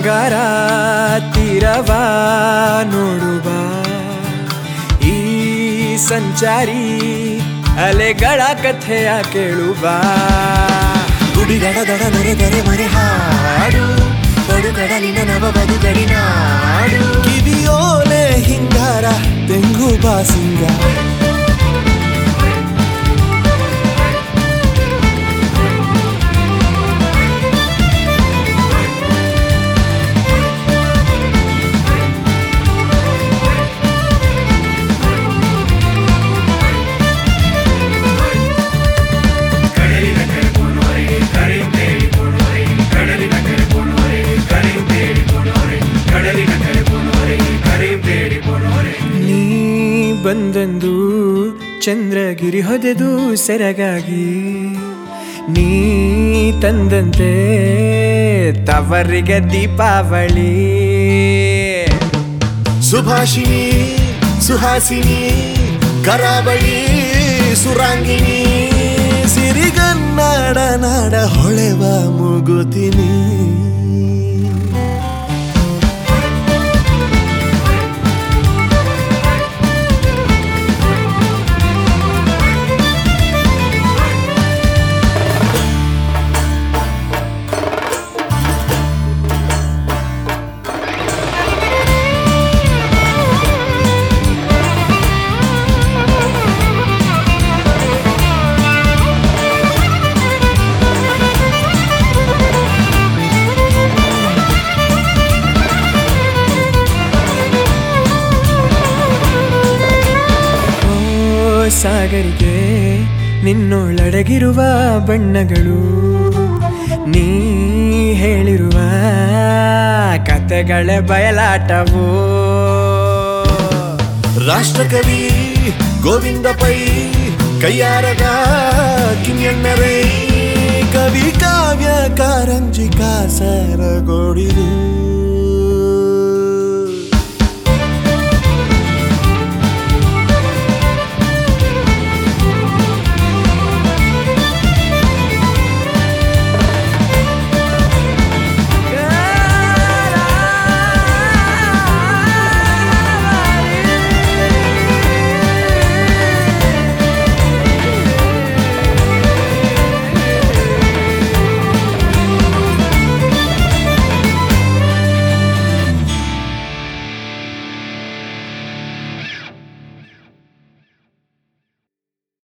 ಗಂಗಾರ ತೀರವ ನೋಡುವ ಈ ಸಂಚಾರಿ ಅಲೆಗಳ ಕಥೆಯ ಕೇಳುವ ಗುಡಿಗಡ ದಡ ನೆರೆದರೆ ಮರೆ ಹಾಡು ಬಡು ಕಡಲಿನ ನವ ಬದುಕಡಿ ನಾಡು ಕಿವಿಯೋಲೆ ಹಿಂಗಾರ ತೆಂಗು ಬಾಸಿಂಗ ನೀ ಬಂದಂದು ಚಂದ್ರಗಿರಿ ಹೊದೆದು ಸೆರಗಾಗಿ ನೀ ತಂದಂತೆ ತವರಿಗೆ ದೀಪಾವಳಿ ಸುಭಾಷಿಣಿ ಸುಹಾಸಿನಿ ಕರಾವಳಿ ಸುರಾಂಗಿಣಿ ಸಿರಿಗನ್ನಡ ನಾಡ ಹೊಳೆವ ಮುಗುತಿನಿ ಓ ಸಾಗರಿಗೆ ನಿನ್ನೊಳಡಗಿರುವ ಬಣ್ಣಗಳು ನೀ ಹೇಳಿರುವ ಕತೆಗಳ ಬಯಲಾಟವು ರಾಷ್ಟ್ರಕವಿ ಗೋವಿಂದ ಪೈ ಕೈಯಾರದ ಕಿಂಗಣ್ಣರೇ ಕವಿ ಕಾವ್ಯ ಕಾರಂಜಿ ಕಾಸರಗೋಡಿದು